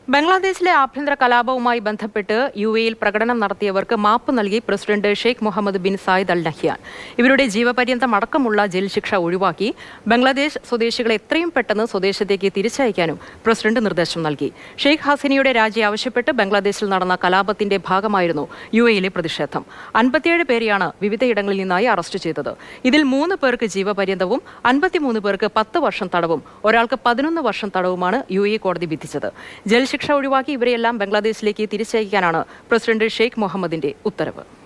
ബംഗ്ലാദേശിലെ ആഭ്യന്തര കലാപവുമായി ബന്ധപ്പെട്ട് യു എയിൽ പ്രകടനം നടത്തിയവർക്ക് മാപ്പ് നൽകി president Sheikh Mohammed bin Zayed Al Nahyan ഇവരുടെ ജീവപര്യന്തം അടക്കമുള്ള ജയിൽ ശിക്ഷ ഒഴിവാക്കി ബംഗ്ലാദേശ് സ്വദേശികളെ എത്രയും പെട്ടെന്ന് സ്വദേശത്തേക്ക് തിരിച്ചയക്കാനും പ്രസിഡന്റ് നിർദ്ദേശം നൽകി ഷെയ്ഖ് ഹസീനയുടെ രാജി ആവശ്യപ്പെട്ട് ബംഗ്ലാദേശിൽ നടന്ന കലാപത്തിന്റെ ഭാഗമായിരുന്നു യു എയിലെ പ്രതിഷേധം അൻപത്തിയേഴ് പേരെയാണ് വിവിധയിടങ്ങളിൽ നിന്നായി അറസ്റ്റ് ചെയ്തത് ഇതിൽ മൂന്ന് പേർക്ക് ജീവപര്യന്തവും അൻപത്തിമൂന്ന് പേർക്ക് പത്ത് വർഷം തടവും ഒരാൾക്ക് പതിനൊന്ന് വർഷം തടവുമാണ് യു എ കോടതി വിധിച്ചത് ജയിൽ ശിക്ഷ ഒഴിവാക്കി ഇവരെയെല്ലാം ബംഗ്ലാദേശിലേക്ക് തിരിച്ചയക്കാനാണ് പ്രസിഡന്റ് ഷെയ്ഖ് മുഹമ്മദിന്റെ ഉത്തരവ്